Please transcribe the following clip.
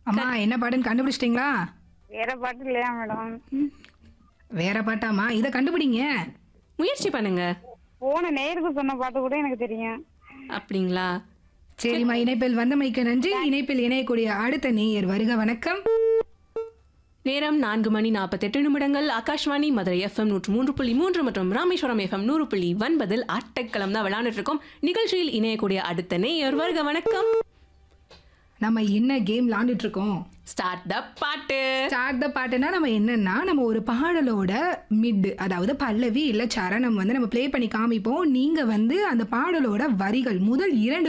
அம்மா என்ன பாட்டுன்னு கண்டுபிடிச்சிட்டிங்களா வேற பாட்டு இல்லையா மேடம் வேற பாட்டாம்மா இதை கண்டுபிடிங்க முயற்சி பண்ணுங்க போன நேருக்கு சொன்ன பாட்டு கூட எனக்கு தெரியும் அப்படிங்களா சரிம்மா இணைப்பில் வந்தமைக்கு நன்றி இணைப்பில் இணையக்கூடிய அடுத்த நேயர் வருக வணக்கம் நேரம் நான்கு மணி நாற்பத்தெட்டு நிமிடங்கள் ஆகாஷ்வாணி மதுரை எஃப்எம் நூற்று மூன்று புள்ளி மூன்று மற்றும் ராமேஸ்வரம் எஃப்எம் நூறு புள்ளி ஒன்பதில் ஆட்டக்களம் தான் விளையாண்டுட்டு இருக்கோம் நிகழ்ச்சியில் இணையக்கூடிய அடுத்த நேயர் வருக வணக்கம் நம்ம என்ன கேம் விளாண்டுட்டு இருக்கோம் ஸ்டார்ட் த பாட்டு ஸ்டார்ட் த பாட்டுனா நம்ம என்னன்னா நம்ம ஒரு பாடலோட மிட் அதாவது பல்லவி இல்ல சரணம் வந்து நம்ம ப்ளே பண்ணி காமிப்போம் நீங்க வந்து அந்த பாடலோட வரிகள் முதல் இரண்டு